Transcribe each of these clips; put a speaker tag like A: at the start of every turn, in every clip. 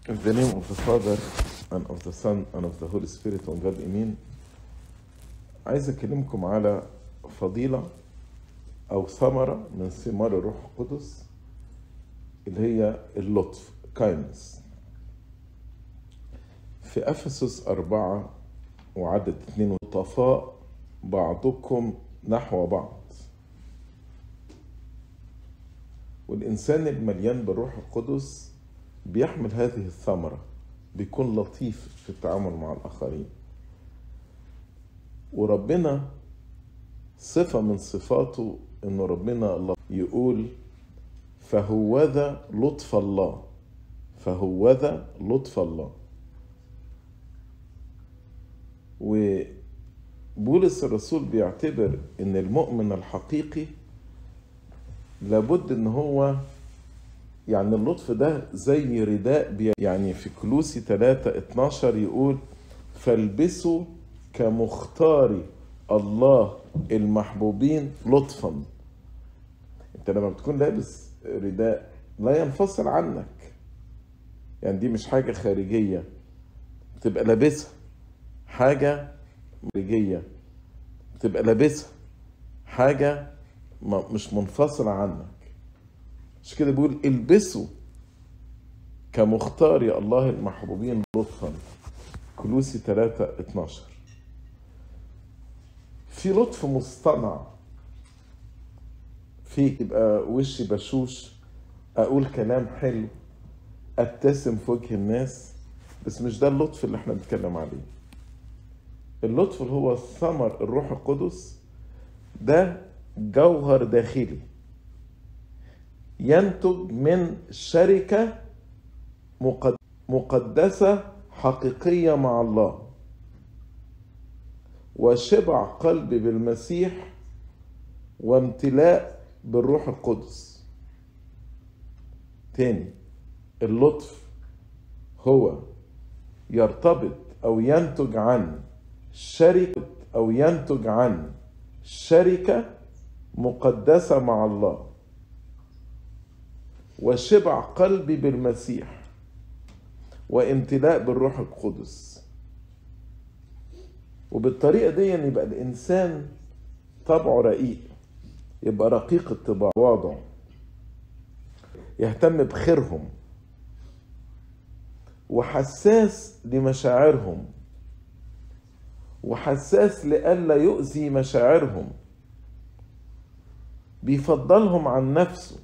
A: In the name of the Father and of the Son and of the Holy Spirit one God Amen عايز أكلمكم على فضيلة أو ثمرة من ثمار الروح القدس اللي هي اللطف kindness في أفسس أربعة وعدد اتنين لطفاء بعضكم نحو بعض والإنسان المليان بالروح القدس بيحمل هذه الثمرة بيكون لطيف في التعامل مع الآخرين وربنا صفة من صفاته إنه ربنا الله يقول فهوذا لطف الله فهوذا لطف الله وبولس الرسول بيعتبر ان المؤمن الحقيقي لابد ان هو يعني اللطف ده زي رداء بي يعني في كلوسي 3 12 يقول فالبسوا كمختار الله المحبوبين لطفا انت لما بتكون لابس رداء لا ينفصل عنك يعني دي مش حاجة خارجية بتبقى لابسها حاجة خارجية بتبقى لابسها حاجة مش منفصلة عنك مش كده بيقول البسوا كمختار الله المحبوبين لطفا كلوسي 3 12 في لطف مصطنع في يبقى وشي بشوش اقول كلام حلو ابتسم في وجه الناس بس مش ده اللطف اللي احنا بنتكلم عليه اللطف اللي هو ثمر الروح القدس ده جوهر داخلي ينتج من شركة مقدسة حقيقية مع الله وشبع قلبي بالمسيح وامتلاء بالروح القدس تاني اللطف هو يرتبط او ينتج عن شركة او ينتج عن شركة مقدسة مع الله وشبع قلبي بالمسيح وامتلاء بالروح القدس وبالطريقة دي يبقى الإنسان طبعه رقيق يبقى رقيق الطباع واضع يهتم بخيرهم وحساس لمشاعرهم وحساس لئلا يؤذي مشاعرهم بيفضلهم عن نفسه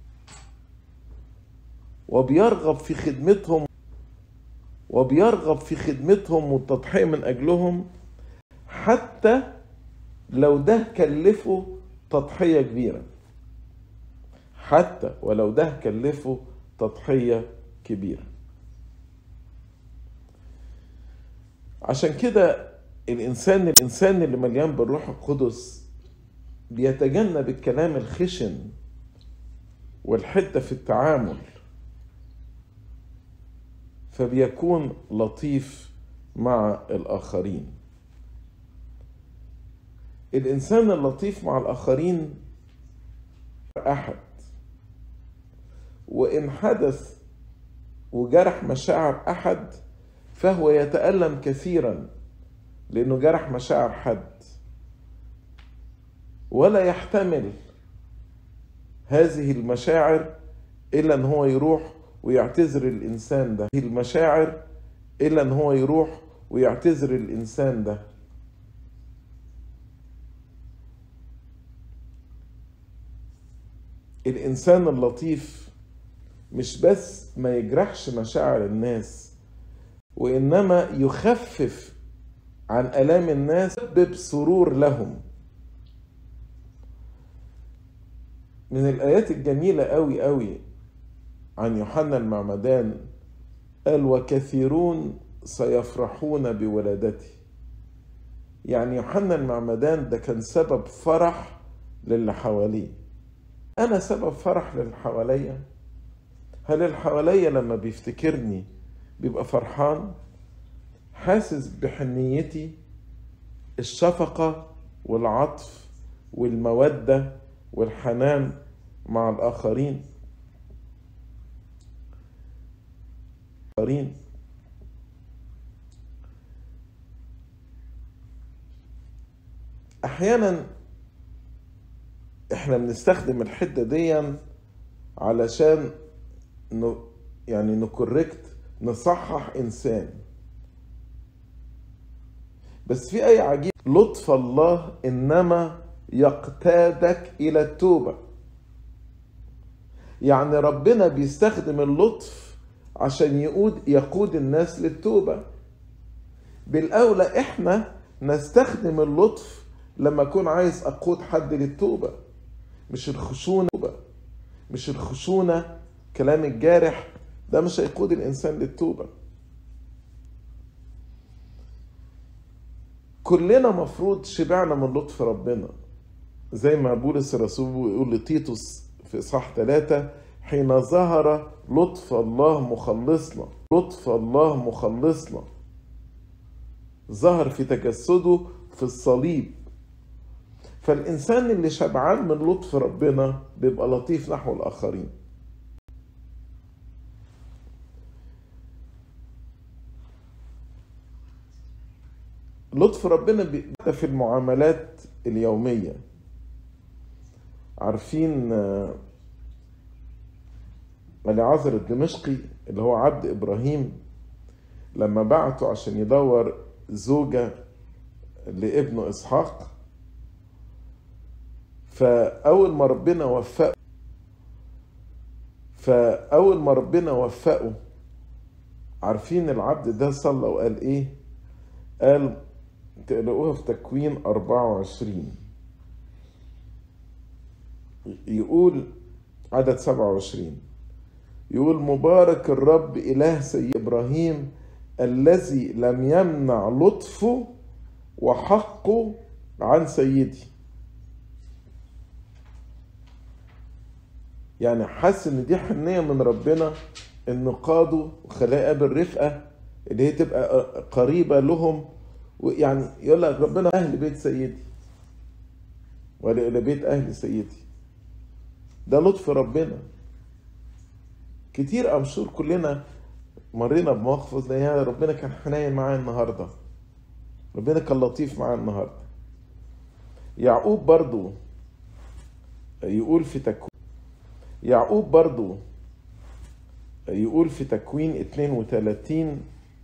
A: وبيرغب في خدمتهم وبيرغب في خدمتهم والتضحية من أجلهم حتى لو ده كلفه تضحية كبيرة حتى ولو ده كلفه تضحية كبيرة عشان كده الإنسان الإنسان اللي مليان بالروح القدس بيتجنب الكلام الخشن والحدة في التعامل فبيكون لطيف مع الآخرين الإنسان اللطيف مع الآخرين أحد وإن حدث وجرح مشاعر أحد فهو يتألم كثيرا لأنه جرح مشاعر حد ولا يحتمل هذه المشاعر إلا أن هو يروح ويعتذر الإنسان ده المشاعر إلا أن هو يروح ويعتذر الإنسان ده الإنسان اللطيف مش بس ما يجرحش مشاعر الناس وإنما يخفف عن آلام الناس بسرور لهم من الآيات الجميلة أوي أوي عن يوحنا المعمدان قال وكثيرون سيفرحون بولادتي يعني يوحنا المعمدان ده كان سبب فرح للي حواليه انا سبب فرح للي حواليا هل اللي حواليا لما بيفتكرني بيبقى فرحان حاسس بحنيتي الشفقة والعطف والمودة والحنان مع الآخرين الآخرين أحيانا احنا بنستخدم الحدة دي علشان ن... يعني نكوركت نصحح إنسان بس في أي عجيب لطف الله إنما يقتادك إلى التوبة يعني ربنا بيستخدم اللطف عشان يقود يقود الناس للتوبة بالأولى إحنا نستخدم اللطف لما أكون عايز أقود حد للتوبة مش الخشونة مش الخشونة كلام الجارح ده مش هيقود الإنسان للتوبة كلنا مفروض شبعنا من لطف ربنا زي ما بولس الرسول بيقول لتيتوس في إصحاح ثلاثة حين ظهر لطف الله مخلصنا لطف الله مخلصنا ظهر في تجسده في الصليب فالإنسان اللي شبعان من لطف ربنا بيبقى لطيف نحو الآخرين لطف ربنا بيبقى في المعاملات اليومية عارفين العازر الدمشقي اللي هو عبد إبراهيم لما بعته عشان يدور زوجة لابنه إسحاق فأول ما ربنا وفقه فأول ما ربنا وفقه عارفين العبد ده صلى وقال إيه؟ قال تلاقوها في تكوين 24 يقول عدد 27 يقول مبارك الرب إله سيد إبراهيم الذي لم يمنع لطفه وحقه عن سيدي يعني حس ان دي حنيه من ربنا انه قاده وخلاه يقابل رفقه اللي هي تبقى قريبه لهم ويعني يقول لك ربنا اهل بيت سيدي ولا الى بيت اهل سيدي ده لطف ربنا كتير امشور كلنا مرينا بمواقف زي هذا ربنا كان حنين معايا النهارده ربنا كان لطيف معايا النهارده يعقوب برضو يقول في تكوين يعقوب برضو يقول في تكوين 32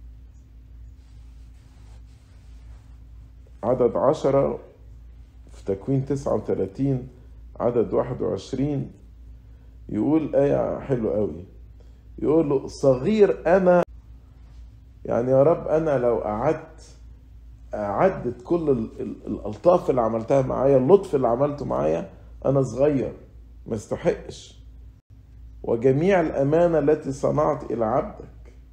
A: عدد عشرة في تكوين 39 عدد 21 يقول آية حلوة قوي يقول له صغير أنا يعني يا رب أنا لو قعدت أعدت كل الألطاف اللي عملتها معايا اللطف اللي عملته معايا أنا صغير ما استحقش وجميع الأمانة التي صنعت إلى عبدك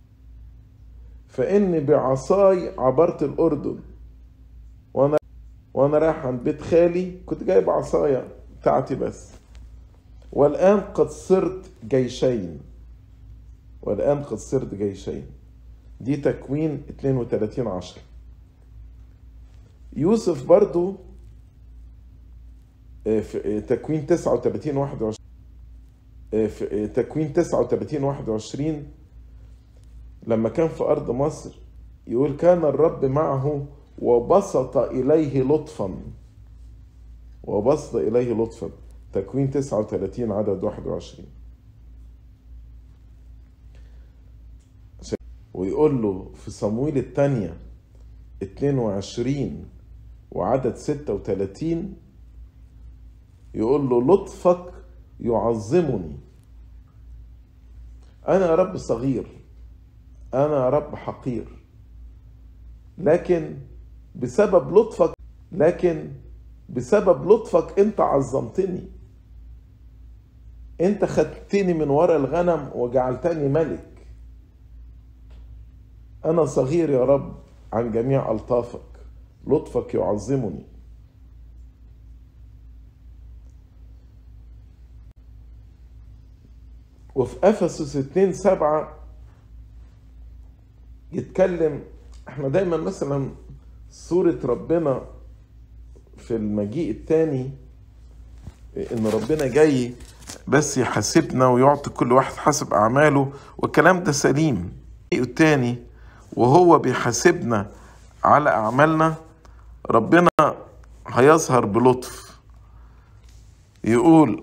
A: فإني بعصاي عبرت الأردن وأنا وأنا رايح عند بيت خالي كنت جايب عصايا بتاعتي بس والآن قد صرت جيشين والآن قد صرت جيشين دي تكوين 32 عشر يوسف برضو في تكوين 39 21 في تكوين 39 21 لما كان في أرض مصر يقول كان الرب معه وبسط إليه لطفا وبسط إليه لطفا تكوين 39 عدد 21 ويقول له في صمويل الثانية 22 وعدد 36 يقول له لطفك يعظمني أنا يا رب صغير أنا يا رب حقير لكن بسبب لطفك لكن بسبب لطفك أنت عظمتني أنت خدتني من وراء الغنم وجعلتني ملك أنا صغير يا رب عن جميع ألطافك لطفك يعظمني وفي افسس 2 7 يتكلم احنا دايما مثلا صورة ربنا في المجيء الثاني ان ربنا جاي بس يحاسبنا ويعطي كل واحد حسب اعماله والكلام ده سليم التاني وهو بيحاسبنا على أعمالنا ربنا هيظهر بلطف يقول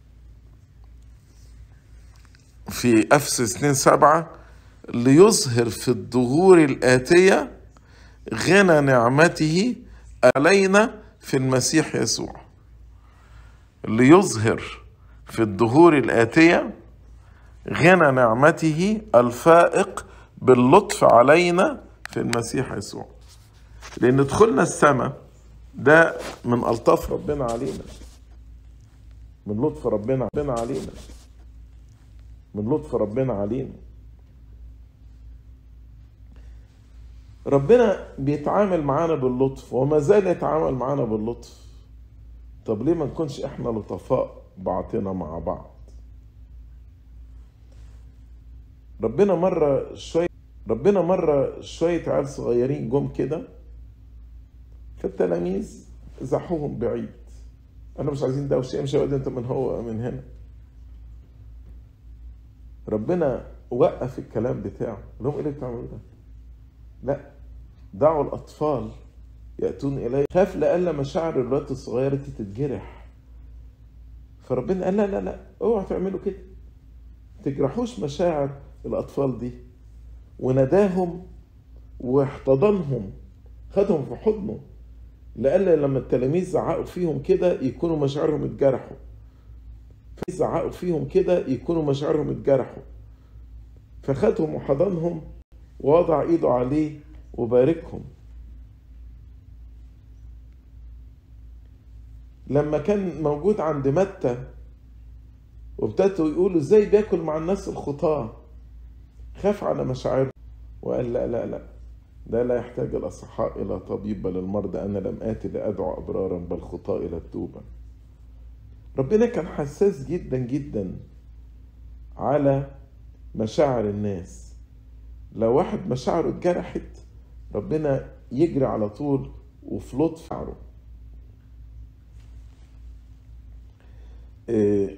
A: في أفسس 2 سبعة ليظهر في الظهور الآتية غنى نعمته علينا في المسيح يسوع ليظهر في الظهور الآتية غنى نعمته الفائق باللطف علينا في المسيح يسوع لأن دخولنا السماء ده من ألطاف ربنا علينا من لطف ربنا ربنا علينا من لطف ربنا علينا ربنا بيتعامل معانا باللطف وما زال يتعامل معانا باللطف طب ليه ما نكونش احنا لطفاء بعضنا مع بعض ربنا مرة شوية ربنا مرة شوية عيال صغيرين جم كده فالتلاميذ زحوهم بعيد انا مش عايزين دوشه امشي واد انت من هو من هنا ربنا وقف الكلام بتاعه لهم ايه اللي بتعملوه ده لا دعوا الاطفال ياتون الي خاف لألا مشاعر الولاد الصغيره دي تتجرح فربنا قال لا لا لا اوعوا تعملوا كده تجرحوش مشاعر الاطفال دي وناداهم واحتضنهم خدهم في حضنه لألا لما التلاميذ زعقوا فيهم كده يكونوا مشاعرهم اتجرحوا زعقوا فيهم كده يكونوا مشاعرهم اتجرحوا فخدهم وحضنهم ووضع ايده عليه وباركهم لما كان موجود عند متى وابتدوا يقولوا ازاي بياكل مع الناس الخطاة خاف على مشاعرهم وقال لا لا لا ده لا يحتاج الأصحاء إلى طبيب بل المرضى أنا لم آتي لأدعو أبرارا بل خطاة إلى التوبة ربنا كان حساس جدا جدا على مشاعر الناس لو واحد مشاعره اتجرحت ربنا يجري على طول وفي لطف شعره إيه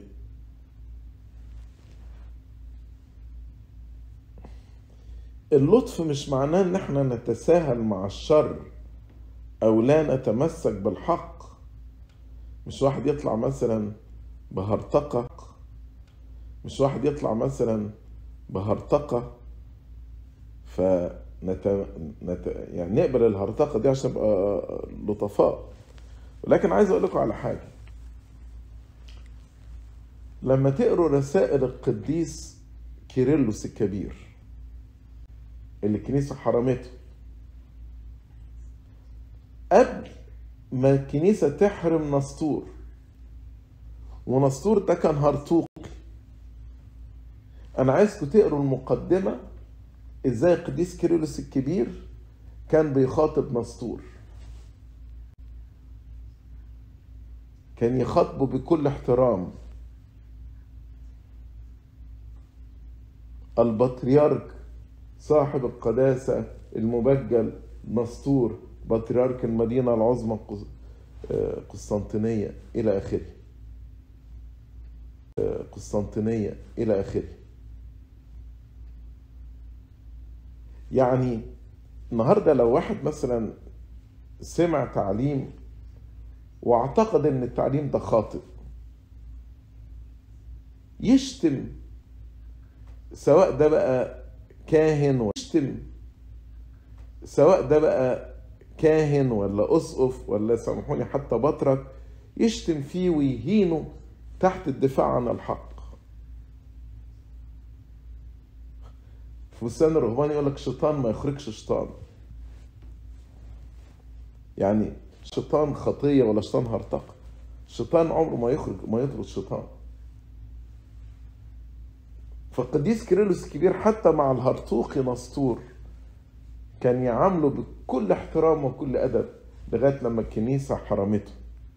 A: اللطف مش معناه ان احنا نتساهل مع الشر او لا نتمسك بالحق مش واحد يطلع مثلا بهرطقة مش واحد يطلع مثلا بهرطقة فنت... نت... يعني نقبل الهرطقة دي عشان نبقى لطفاء ولكن عايز اقول لكم على حاجة لما تقروا رسائل القديس كيرلس الكبير اللي الكنيسة حرمته قبل ما الكنيسة تحرم نسطور ونسطور ده كان هرطوقي أنا عايزكم تقروا المقدمة إزاي القديس كيرلس الكبير كان بيخاطب نسطور كان يخاطبه بكل احترام البطريرك صاحب القداسة المبجل نسطور بطريرك المدينة العظمى قسطنطينية إلى آخره قسطنطينية إلى آخره يعني النهاردة لو واحد مثلا سمع تعليم واعتقد ان التعليم ده خاطئ يشتم سواء ده بقى كاهن ويشتم سواء ده بقى كاهن ولا اسقف ولا سامحوني حتى بطرك يشتم فيه ويهينه تحت الدفاع عن الحق فستان الرهبان يقول لك شيطان ما يخرجش شيطان يعني شيطان خطية ولا شيطان هرطقة الشيطان عمره ما يخرج ما يطرد شيطان فالقديس كيرلس الكبير حتى مع الهرطوقي نسطور كان يعامله بكل احترام وكل أدب لغاية لما الكنيسة حرمته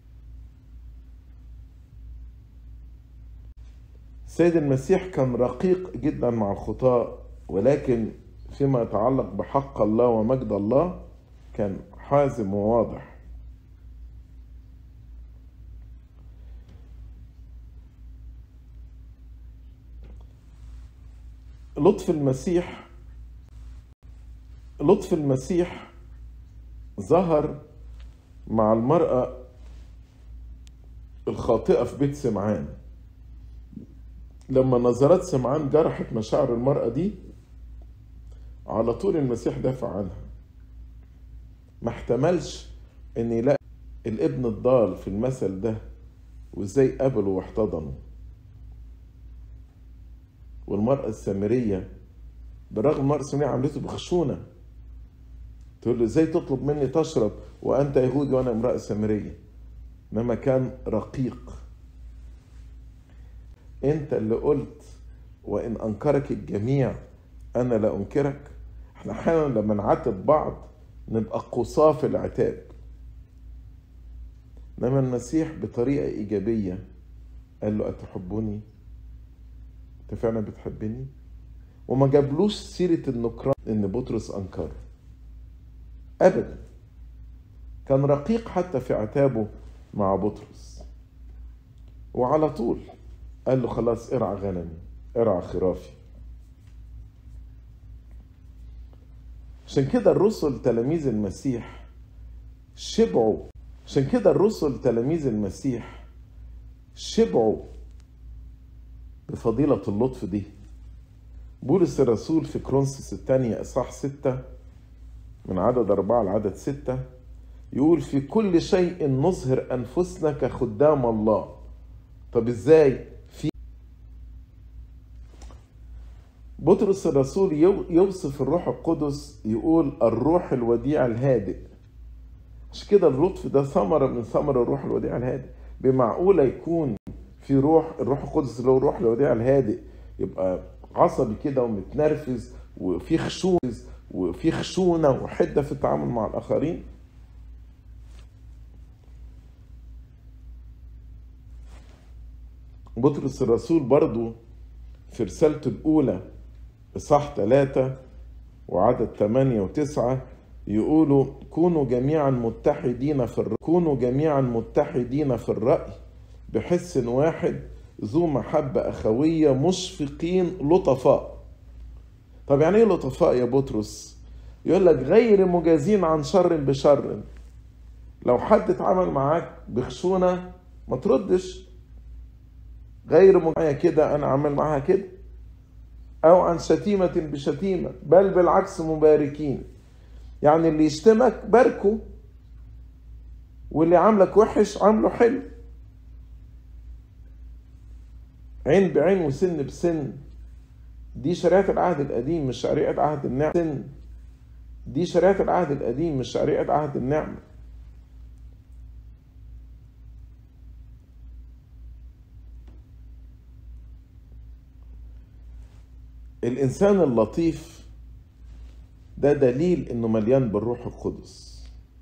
A: السيد المسيح كان رقيق جدا مع الخطاة ولكن فيما يتعلق بحق الله ومجد الله كان حازم وواضح لطف المسيح لطف المسيح ظهر مع المرأة الخاطئة في بيت سمعان لما نظرات سمعان جرحت مشاعر المرأة دي على طول المسيح دافع عنها ما احتملش ان يلاقي الابن الضال في المثل ده وازاي قبله واحتضنه والمرأة السامرية برغم المرأة السامرية عملته بخشونة تقول له ازاي تطلب مني تشرب وانت يهودي وانا امرأة سامرية انما كان رقيق انت اللي قلت وان انكرك الجميع انا لا انكرك احنا احيانا لما نعاتب بعض نبقى قصاة في العتاب انما المسيح بطريقة ايجابية قال له اتحبني انت فعلا بتحبني وما جابلوش سيرة النكران ان بطرس انكر ابدا كان رقيق حتى في عتابه مع بطرس وعلى طول قال له خلاص ارعى غنمي ارعى خرافي عشان كده الرسل تلاميذ المسيح شبعوا عشان كده الرسل تلاميذ المسيح شبعوا بفضيلة اللطف دي بولس الرسول في كرونسس الثانية إصحاح ستة من عدد أربعة لعدد ستة يقول في كل شيء نظهر أنفسنا كخدام الله طب إزاي في بطرس الرسول يوصف الروح القدس يقول الروح الوديع الهادئ عشان كده اللطف ده ثمرة من ثمر الروح الوديع الهادئ بمعقولة يكون في روح الروح القدس اللي هو الروح الوديع الهادئ يبقى عصبي كده ومتنرفز وفي خشونة وفي خشونة وحدة في التعامل مع الآخرين بطرس الرسول برضو في رسالته الأولى إصحاح ثلاثة وعدد ثمانية وتسعة يقولوا كونوا جميعا متحدين في الرأي كونوا جميعا متحدين في الرأي بحس واحد ذو محبة أخوية مشفقين لطفاء طب يعني ايه لطفاء يا بطرس يقول لك غير مجازين عن شر بشر لو حد اتعامل معاك بخشونة ما تردش غير معايا كده انا عامل معاها كده او عن شتيمة بشتيمة بل بالعكس مباركين يعني اللي يشتمك باركه واللي عاملك وحش عامله حلو عين بعين وسن بسن دي شريعة العهد القديم مش شريعة عهد النعمة سن دي شريعة العهد القديم مش شريعة عهد النعمة الإنسان اللطيف ده دليل إنه مليان بالروح القدس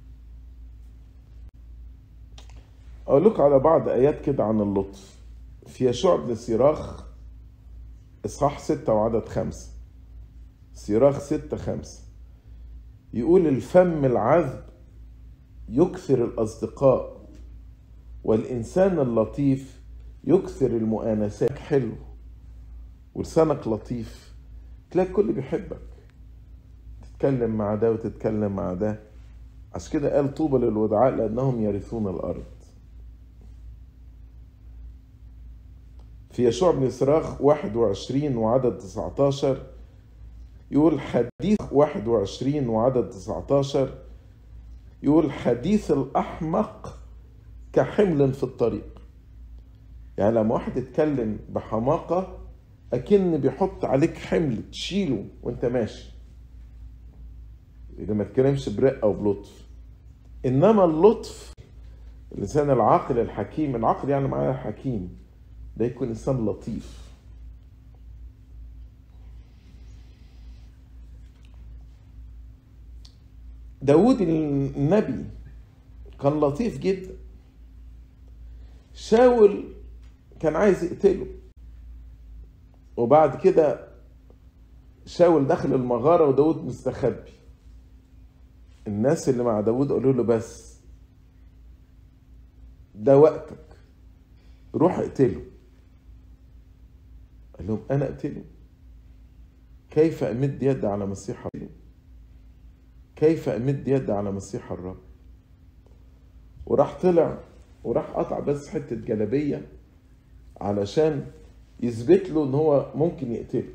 A: أقول لكم على بعض آيات كده عن اللطف في يشوع بن سيراخ إصحاح ستة وعدد خمسة سيراخ ستة خمسة يقول الفم العذب يكثر الأصدقاء والإنسان اللطيف يكثر المؤانسات حلو ولسانك لطيف تلاقي الكل بيحبك تتكلم مع ده وتتكلم مع ده عشان كده قال طوبى للودعاء لأنهم يرثون الأرض في يشوع بن صراخ 21 وعدد 19 يقول حديث 21 وعدد 19 يقول حديث الأحمق كحمل في الطريق يعني لما واحد يتكلم بحماقة أكن بيحط عليك حمل تشيله وانت ماشي إذا ما تكلمش برقة وبلطف إنما اللطف الإنسان العاقل الحكيم العقل يعني معايا حكيم ده يكون إنسان لطيف داود النبي كان لطيف جدا شاول كان عايز يقتله وبعد كده شاول دخل المغارة وداود مستخبي الناس اللي مع داود قالوا له بس ده وقتك روح اقتله قال لهم انا اقتله كيف امد يد على مسيح اقتله كيف امد يدي على مسيح الرب وراح طلع وراح قطع بس حته جلابيه علشان يثبت له ان هو ممكن يقتله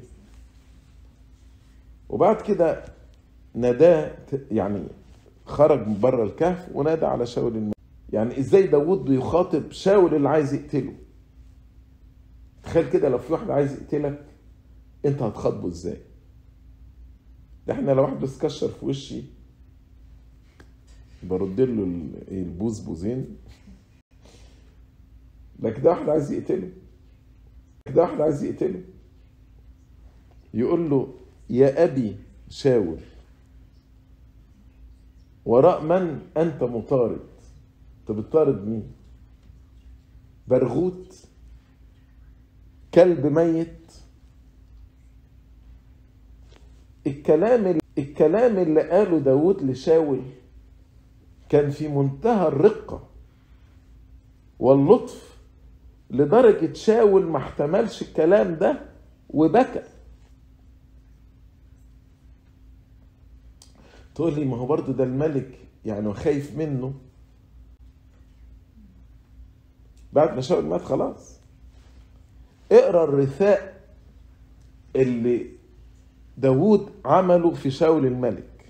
A: وبعد كده ناداه يعني خرج من بره الكهف ونادى على شاول الملك يعني ازاي داوود بيخاطب شاول اللي عايز يقتله تخيل كده لو في واحد عايز يقتلك انت هتخاطبه ازاي ده احنا لو واحد بس كشر في وشي برد له البوز بوزين لكن ده واحد عايز يقتله ده واحد عايز يقتله يقول له يا ابي شاول وراء من انت مطارد انت بتطارد مين برغوت كلب ميت الكلام الكلام اللي قاله داود لشاول كان في منتهى الرقة واللطف لدرجة شاول ما احتملش الكلام ده وبكى تقول لي ما هو برضه ده الملك يعني خايف منه بعد ما شاول مات خلاص اقرا الرثاء اللي داوود عمله في شاول الملك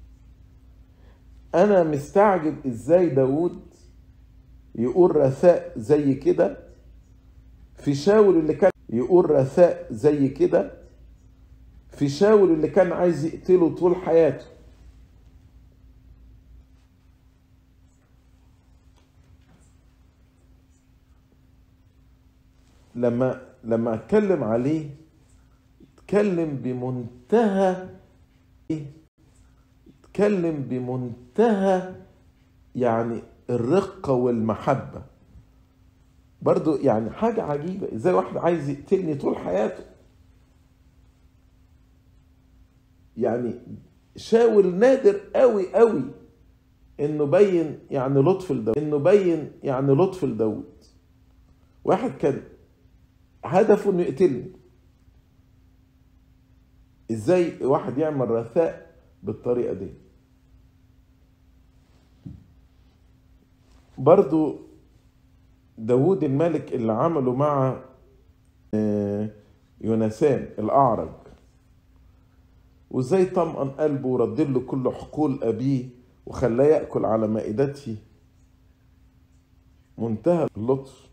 A: انا مستعجب ازاي داوود يقول رثاء زي كده في شاول اللي كان يقول رثاء زي كده في شاول اللي كان عايز يقتله طول حياته لما لما اتكلم عليه اتكلم بمنتهى اتكلم بمنتهى يعني الرقة والمحبة برضو يعني حاجة عجيبة ازاي واحد عايز يقتلني طول حياته يعني شاول نادر قوي قوي انه بين يعني لطف لداود انه بين يعني لطف لداود واحد كان هدفه انه يقتلني ازاي واحد يعمل رثاء بالطريقه دي برضو داود الملك اللي عمله مع يونسان الاعرج وازاي طمأن قلبه ورد له كل حقول ابيه وخلاه ياكل على مائدته منتهى اللطف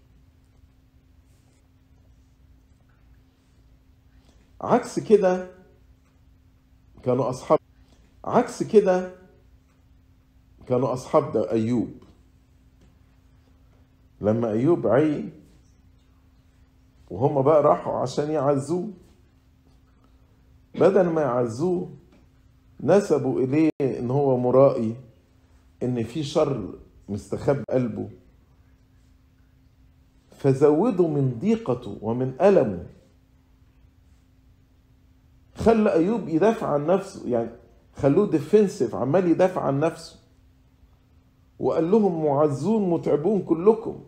A: عكس كده كانوا اصحاب عكس كده كانوا اصحاب ده ايوب لما ايوب عي وهم بقى راحوا عشان يعزوه بدل ما يعزوه نسبوا اليه ان هو مرائي ان في شر مستخبي قلبه فزودوا من ضيقته ومن ألمه خلى ايوب يدافع عن نفسه يعني خلوه ديفنسيف عمال يدافع عن نفسه وقال لهم معزون متعبون كلكم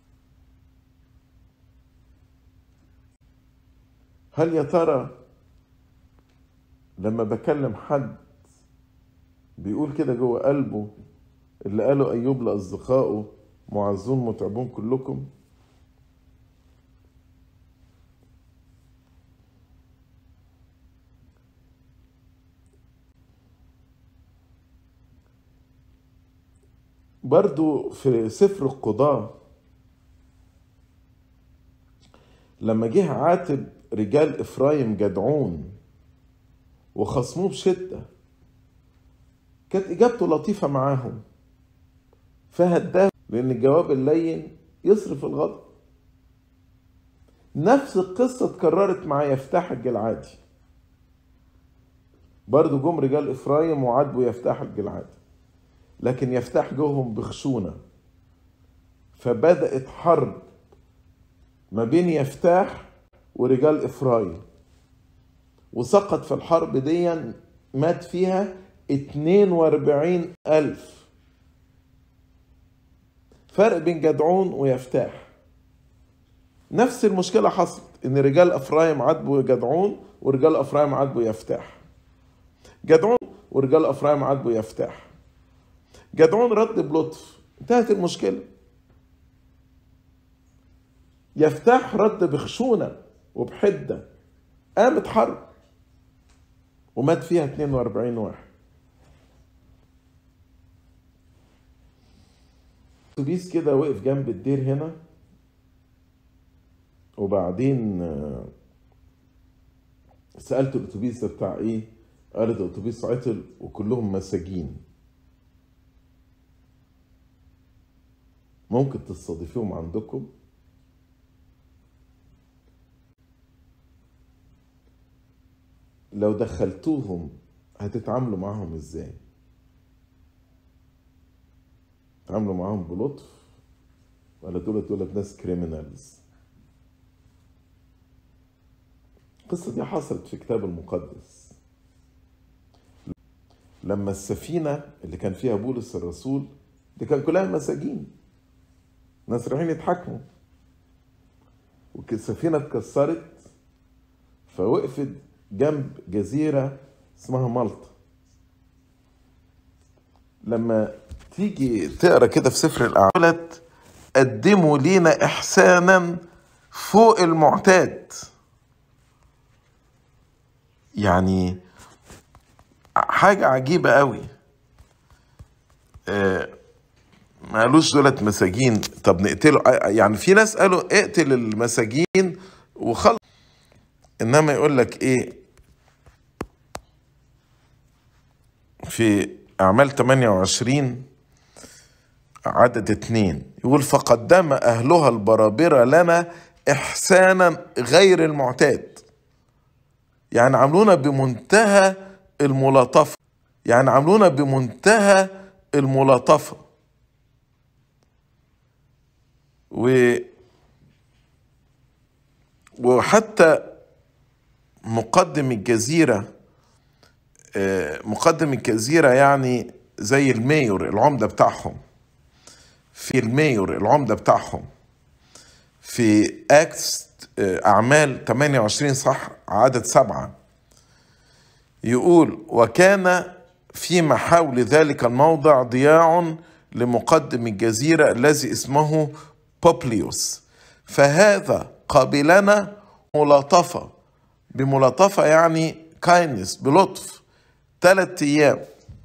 A: هل يا ترى لما بكلم حد بيقول كده جوه قلبه اللي قاله ايوب لاصدقائه معزون متعبون كلكم برضو في سفر القضاة لما جه عاتب رجال إفرايم جدعون وخصموه بشدة كانت إجابته لطيفة معاهم فهداه لأن الجواب اللين يصرف الغضب نفس القصة اتكررت مع يفتح الجلعادي برضو جم رجال إفرايم وعاتبوا يفتح الجلعادي لكن يفتح جوهم بخشونة فبدأت حرب ما بين يفتاح ورجال إفرايم وسقط في الحرب دي مات فيها 42 ألف فرق بين جدعون ويفتاح نفس المشكلة حصلت إن رجال أفرايم عاتبوا جدعون ورجال أفرايم عاتبوا يفتاح جدعون ورجال افرايم عاتبوا يفتح جدعون رد بلطف انتهت المشكله يفتح رد بخشونه وبحده قامت حرب ومات فيها 42 واحد اتوبيس كده وقف جنب الدير هنا وبعدين آه، سألت الأتوبيس ده بتاع إيه؟ قالت الأتوبيس عطل وكلهم مساجين ممكن تستضيفوهم عندكم لو دخلتوهم هتتعاملوا معاهم ازاي تعاملوا معاهم بلطف ولا دول دول ناس كريمنالز القصة دي حصلت في الكتاب المقدس لما السفينة اللي كان فيها بولس الرسول دي كان كلها مساجين ناس رايحين يتحكموا والسفينة اتكسرت فوقفت جنب جزيرة اسمها مالطا لما تيجي تقرا كده في سفر الأعمال قدموا لينا إحسانا فوق المعتاد يعني حاجة عجيبة قوي آه، ما قالوش دولت مساجين طب نقتله يعني في ناس قالوا اقتل المساجين وخلص انما يقول لك ايه في اعمال 28 عدد اتنين يقول فقدم اهلها البرابرة لنا احسانا غير المعتاد يعني عاملونا بمنتهى الملاطفة يعني عاملونا بمنتهى الملاطفة و وحتى مقدم الجزيرة آه، مقدم الجزيرة يعني زي المايور العمدة بتاعهم في المايور العمدة بتاعهم في اكتس أعمال 28 صح عدد سبعة يقول وكان فيما حول ذلك الموضع ضياع لمقدم الجزيرة الذي اسمه بوبليوس فهذا قابلنا ملاطفة بملاطفة يعني كاينس بلطف ثلاثة أيام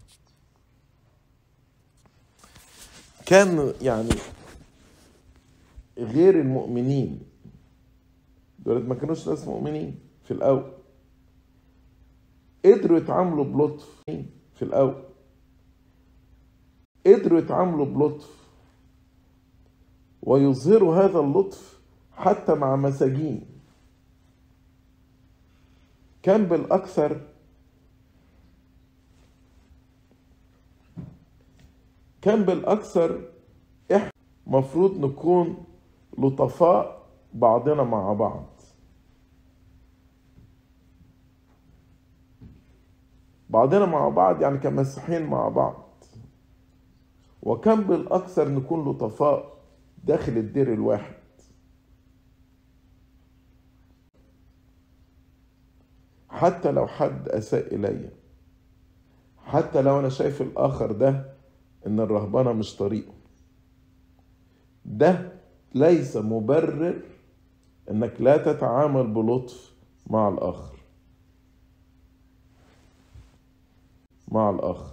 A: كان يعني غير المؤمنين دول ما كانوش ناس مؤمنين في الأول قدروا يتعاملوا بلطف في الأول قدروا يتعاملوا بلطف ويظهروا هذا اللطف حتى مع مساجين كان بالأكثر كان بالأكثر إحنا مفروض نكون لطفاء بعضنا مع بعض بعضنا مع بعض يعني كمسيحيين مع بعض وكان بالأكثر نكون لطفاء داخل الدير الواحد حتى لو حد أساء إلي حتى لو أنا شايف الآخر ده إن الرهبنة مش طريقه ده ليس مبرر إنك لا تتعامل بلطف مع الآخر مع الآخر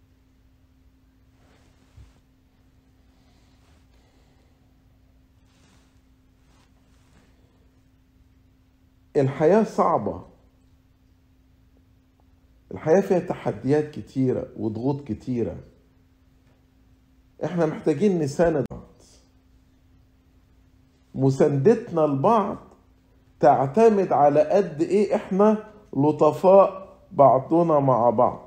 A: الحياة صعبة الحياة فيها تحديات كتيرة وضغوط كتيرة احنا محتاجين نساند بعض مساندتنا لبعض تعتمد على قد ايه احنا لطفاء بعضنا مع بعض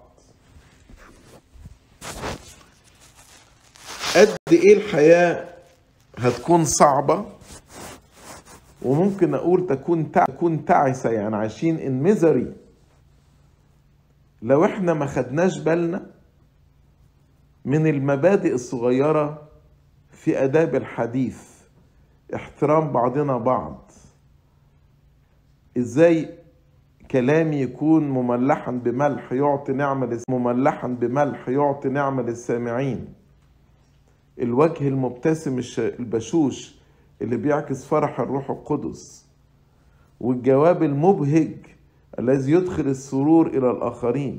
A: قد ايه الحياة هتكون صعبة وممكن اقول تكون تكون تعسة يعني عايشين ان ميزري لو احنا ما خدناش بالنا من المبادئ الصغيرة في آداب الحديث احترام بعضنا بعض ازاي كلامي يكون مملحا بملح يعطي نعمة للس- مملحا بملح يعطي نعمة للسامعين الوجه المبتسم الش- البشوش اللي بيعكس فرح الروح القدس والجواب المبهج الذي يدخل السرور إلى الآخرين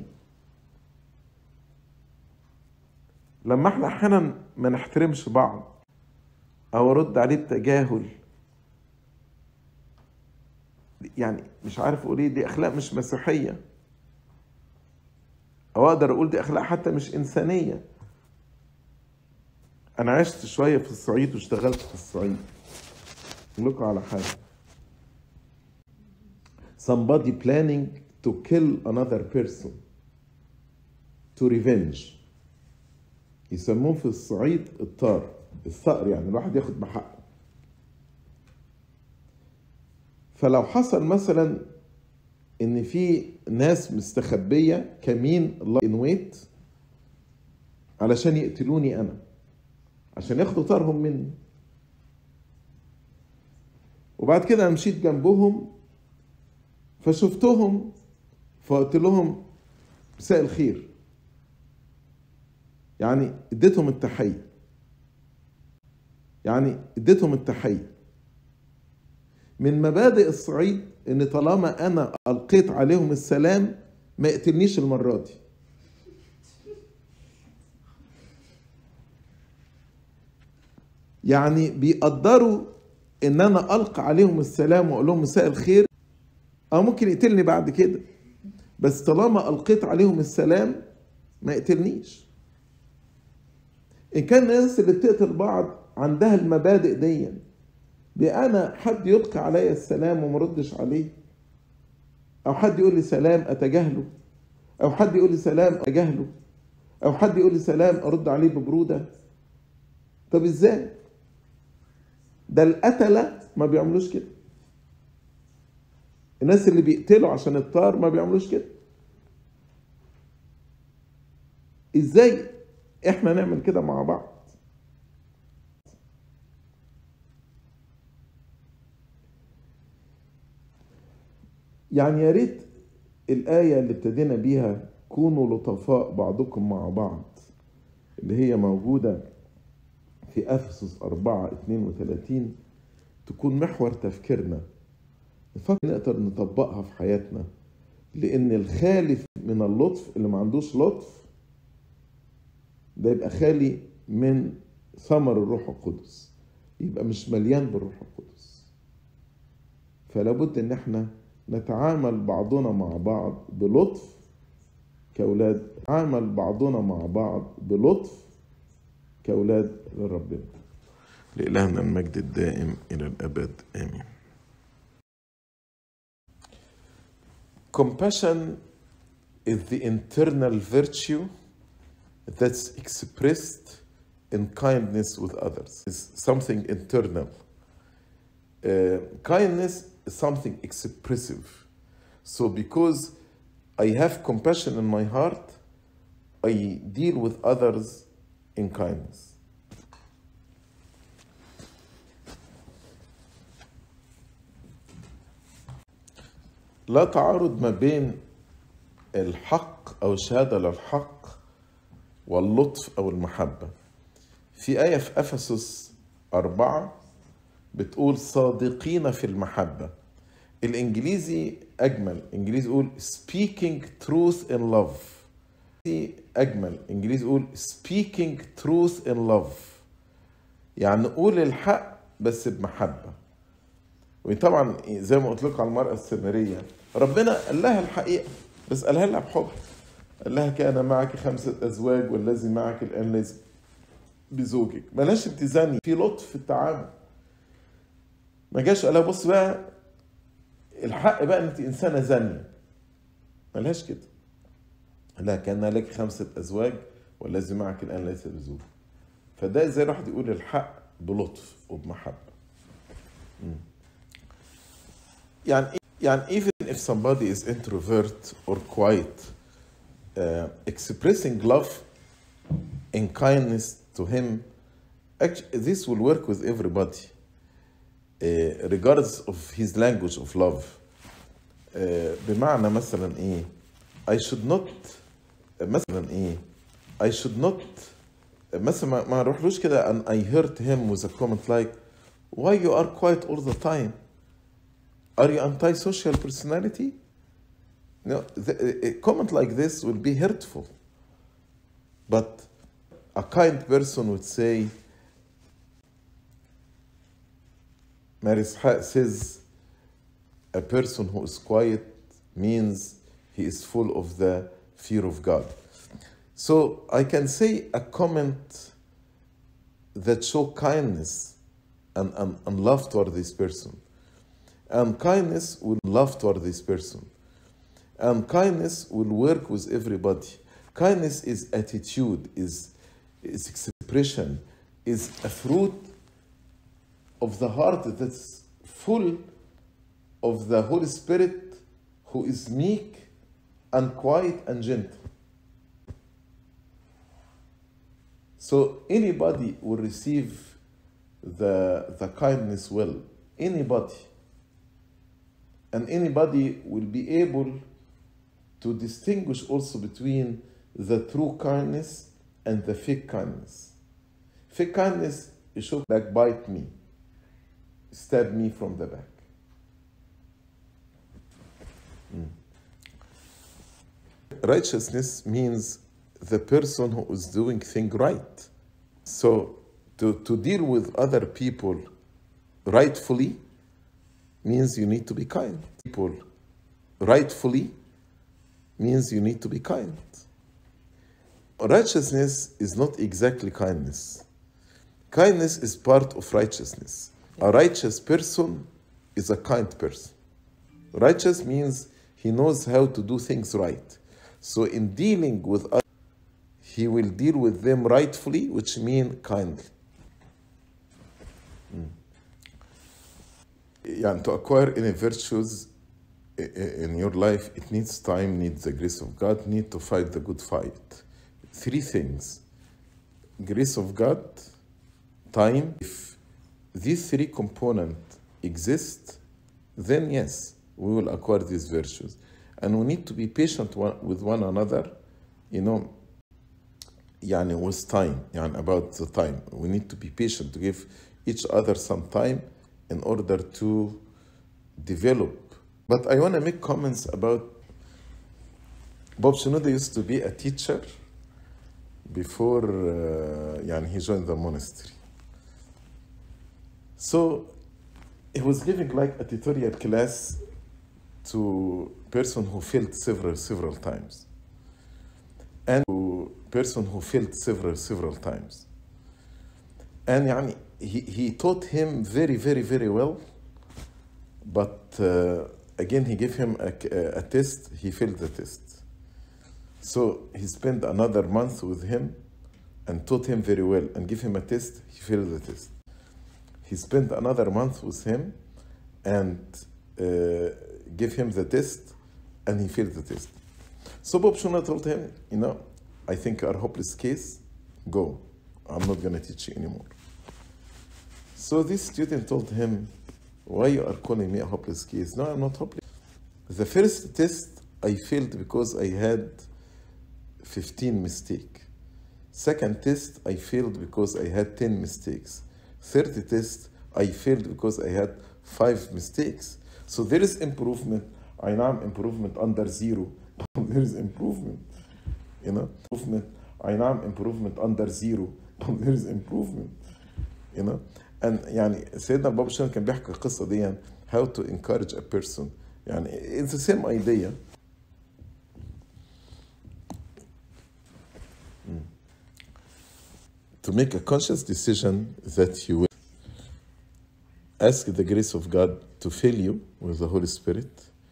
A: لما احنا أحيانا ما نحترمش بعض أو أرد عليه بتجاهل يعني مش عارف اقول ايه دي اخلاق مش مسيحيه او اقدر اقول دي اخلاق حتى مش انسانيه انا عشت شويه في الصعيد واشتغلت في الصعيد اقول لكم على حاجه somebody planning to kill another person to revenge يسموه في الصعيد الطار الثأر يعني الواحد ياخد بحقه فلو حصل مثلا ان في ناس مستخبيه كمين الله انويت علشان يقتلوني انا عشان ياخدوا طارهم مني وبعد كده أنا مشيت جنبهم فشفتهم فقلت لهم مساء الخير يعني اديتهم التحيه يعني اديتهم التحيه من مبادئ الصعيد ان طالما انا القيت عليهم السلام ما يقتلنيش المره دي يعني بيقدروا ان انا القى عليهم السلام واقول لهم مساء الخير او ممكن يقتلني بعد كده بس طالما القيت عليهم السلام ما يقتلنيش ان كان الناس اللي بتقتل بعض عندها المبادئ دي بأنا حد يلقي علي السلام وما ردش عليه أو حد يقول لي سلام أتجاهله أو حد يقول لي سلام أتجاهله أو حد يقول لي سلام أرد عليه ببرودة طب إزاي؟ ده القتلة ما بيعملوش كده الناس اللي بيقتلوا عشان الطار ما بيعملوش كده ازاي احنا نعمل كده مع بعض يعني يا ريت الآية اللي ابتدينا بيها كونوا لطفاء بعضكم مع بعض اللي هي موجودة في أفسس 4 32 تكون محور تفكيرنا نفكر نقدر نطبقها في حياتنا لأن الخالي من اللطف اللي ما عندوش لطف ده يبقى خالي من ثمر الروح القدس يبقى مش مليان بالروح القدس فلا بد ان احنا نتعامل بعضنا مع بعض بلطف كأولاد نتعامل بعضنا مع بعض بلطف كأولاد لربنا لإلهنا المجد الدائم إلى الأبد آمين Compassion is the internal virtue that's expressed in kindness with others. It's something internal. Uh, kindness is something expressive. So, because I have compassion in my heart, I deal with others in kindness. لا تعارض ما بين الحق أو الشهادة للحق واللطف أو المحبة. في آية في أفسس أربعة بتقول صادقين في المحبة الإنجليزي أجمل إنجليزي يقول speaking truth in love أجمل إنجليزي يقول speaking truth in love يعني نقول الحق بس بمحبة وطبعا زي ما قلت لكم على المرأة السامرية ربنا قال لها الحقيقة بس قالها لها بحب قال لها كان معك خمسة أزواج والذي معك الآن ليس بزوجك بلاش ابتزاني في لطف في التعامل ما جاش قال لها بص بقى الحق بقى انت انسانه زانيه ملهاش كده قال لها كان لك خمسه ازواج والذي معك الان ليس بزوج فده ازاي الواحد يقول الحق بلطف وبمحبه مم. يعني يعني even if somebody is introvert or quiet uh, expressing love in kindness to him actually, this will work with everybody uh, regardless of his language of love آه، بمعنى مثلا ايه I should not مثلا ايه I should not مثلا ما- ما نروحلوش كده and I hurt him with a comment like why you are quiet all the time are you antisocial personality no the, a comment like this will be hurtful but a kind person would say Mary Ishaq says a person who is quiet means he is full of the fear of God. So I can say a comment that show kindness and, and, and love toward this person. And kindness will love toward this person. And kindness will work with everybody. Kindness is attitude, is, is expression, is a fruit of the heart that's full of the Holy Spirit who is meek and quiet and gentle. So anybody will receive the, the kindness well. Anybody. And anybody will be able to distinguish also between the true kindness and the fake kindness. Fake kindness is show like bite me, stab me from the back. Righteousness means the person who is doing thing right. So to, to deal with other people rightfully means you need to be kind. People rightfully means you need to be kind. Righteousness is not exactly kindness. Kindness is part of righteousness. A righteous person is a kind person. Righteous means he knows how to do things right. So in dealing with others, he will deal with them rightfully, which mean kindly. Mm. يعني to acquire any virtues i- i- in your life, it needs time, needs the grace of God, need to fight the good fight. Three things: grace of God, time. If these three components exist, then yes, we will acquire these virtues. And we need to be patient one, with one another, you know, يعني with time, يعني about the time. We need to be patient to give each other some time in order to develop. But I want to make comments about Bob Shinoda used to be a teacher before uh, يعني he joined the monastery. So he was giving like a tutorial class to person who failed several several times and to person who failed several several times and يعني he, he taught him very very very well but uh, again he gave him a, a test he failed the test so he spent another month with him and taught him very well and give him a test he failed the test he spent another month with him and uh, give him the test and he failed the test so bob shuna told him you know i think you are hopeless case go i'm not going to teach you anymore so this student told him why you are calling me a hopeless case no i'm not hopeless the first test i failed because i had 15 mistake second test i failed because i had 10 mistakes third test i failed because i had five mistakes so there is improvement i know improvement under zero there is improvement you know improvement i know improvement under zero there is improvement you know and يعني سيدنا بابا شان كان بيحكي القصه دي how to encourage a person يعني it's the same idea to make a conscious decision that you will ask the grace of God to fill you with the Holy Spirit.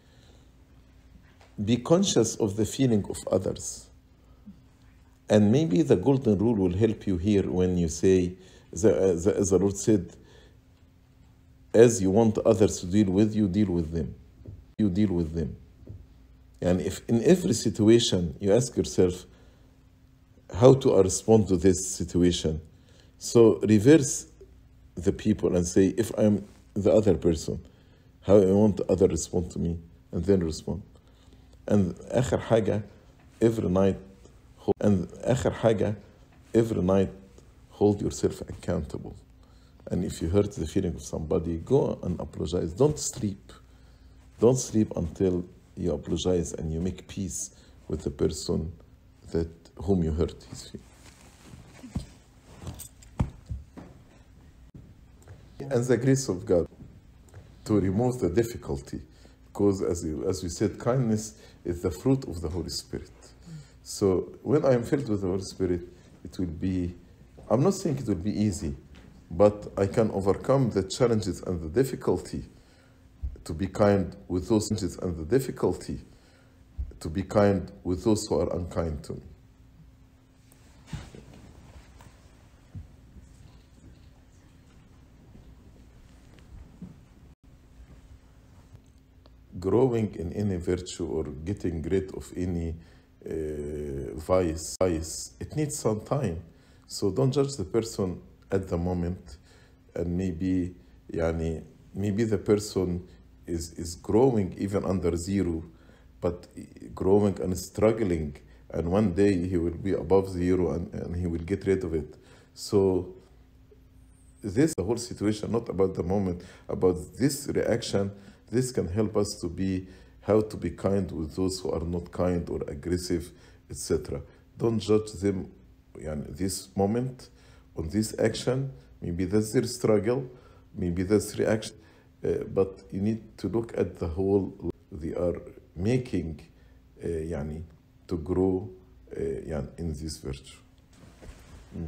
A: Be conscious of the feeling of others. And maybe the golden rule will help you here when you say, the, the, as the Lord said, as you want others to deal with you, deal with them. You deal with them. And if in every situation you ask yourself, how to respond to this situation? So reverse the people and say, if I'm the other person, how I want the other respond to me, and then respond and آخر حاجة every night and آخر حاجة every night hold yourself accountable and if you hurt the feeling of somebody go and apologize don't sleep don't sleep until you apologize and you make peace with the person that whom you hurt his feelings and the grace of God to remove the difficulty because as, you, as we said kindness is the fruit of the Holy Spirit so when I am filled with the Holy Spirit it will be I'm not saying it will be easy but I can overcome the challenges and the difficulty to be kind with those challenges and the difficulty to be kind with those who are unkind to me growing in any virtue or getting rid of any uh, vice, vice, it needs some time. So don't judge the person at the moment, and maybe, yani, maybe the person is is growing even under zero, but growing and struggling, and one day he will be above zero and, and he will get rid of it. So this the whole situation, not about the moment, about this reaction. This can help us to be how to be kind with those who are not kind or aggressive, etc. Don't judge them yani, this moment on this action. Maybe that's their struggle, maybe that's reaction, uh, but you need to look at the whole they are making uh, yani, to grow uh, yani, in this virtue. Mm.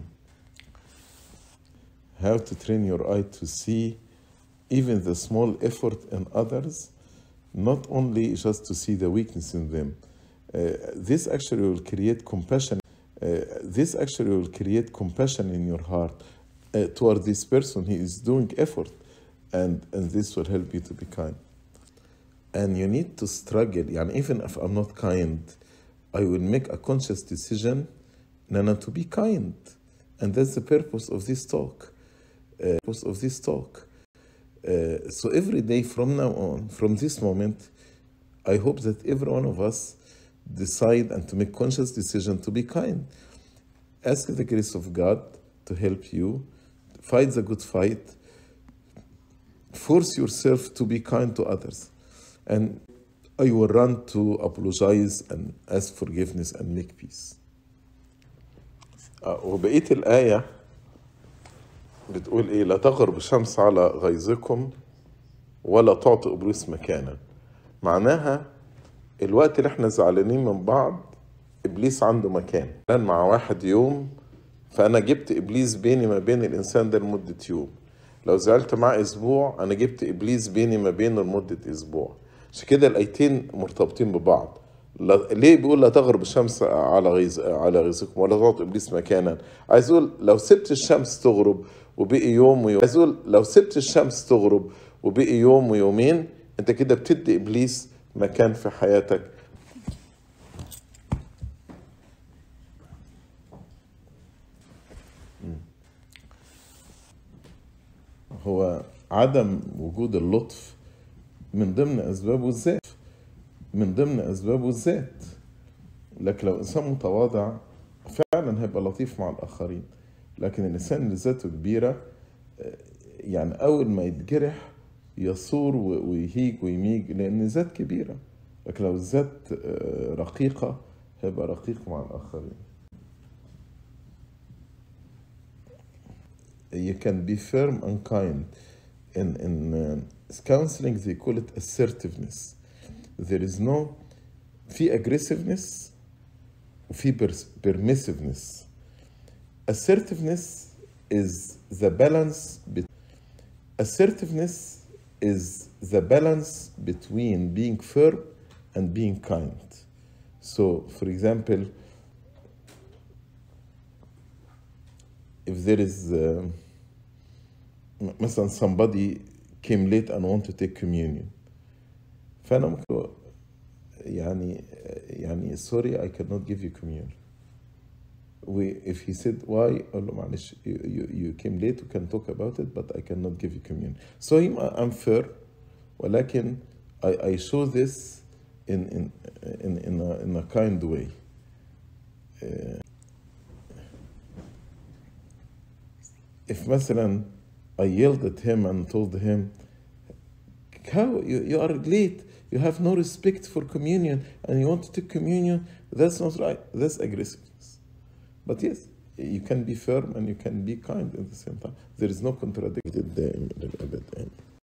A: How to train your eye to see even the small effort in others, not only just to see the weakness in them. Uh, this actually will create compassion. Uh, this actually will create compassion in your heart uh, toward this person. He is doing effort, and, and this will help you to be kind. And you need to struggle. And even if I'm not kind, I will make a conscious decision Nana, to be kind. And that's the purpose of this talk. Uh, purpose of this talk. Uh, so every day from now on, from this moment, I hope that every one of us decide and to make conscious decision to be kind. Ask the grace of God to help you. Fight the good fight. Force yourself to be kind to others. And I will run to apologize and ask forgiveness and make peace. وبقية الآية بتقول ايه لا تغرب الشمس على غيظكم ولا تعطي ابليس مكانا معناها الوقت اللي احنا زعلانين من بعض ابليس عنده مكان كان مع واحد يوم فانا جبت ابليس بيني ما بين الانسان ده لمده يوم لو زعلت معاه اسبوع انا جبت ابليس بيني ما بينه لمده اسبوع عشان كده الايتين مرتبطين ببعض ليه بيقول لا تغرب الشمس على غيظ على غيظكم ولا تعطي ابليس مكانا عايز اقول لو سبت الشمس تغرب وبقي يوم ويوم عايز اقول لو سبت الشمس تغرب وبقي يوم ويومين انت كده بتدي ابليس مكان في حياتك هو عدم وجود اللطف من ضمن اسبابه الذات من ضمن اسبابه الذات لكن لو انسان متواضع فعلا هيبقى لطيف مع الاخرين لكن الانسان اللي ذاته كبيره يعني اول ما يتجرح يصور ويهيج ويميج لان ذات كبيره لكن لو الذات رقيقه هيبقى رقيق مع الاخرين you can be firm and kind in in uh, counseling they call it assertiveness there is no في aggressiveness وفي permissiveness assertiveness is the balance be- assertiveness is the balance between being firm and being kind so for example if there is uh, مثلا somebody came late and want to take communion فانا ممكن يعني يعني sorry I cannot give you communion we, if he said why اقول له معلش you, you, you came late we can talk about it but I cannot give you communion so him I'm fair ولكن I, I show this in, in, in, in, a, in a kind way. Uh, if مثلا I yelled at him and told him, how you, you are late, you have no respect for communion and you want to take communion, that's not right, that's aggressiveness. But yes, you can be firm and you can be kind at the same time. There is no contradiction دائم للأبد آمين.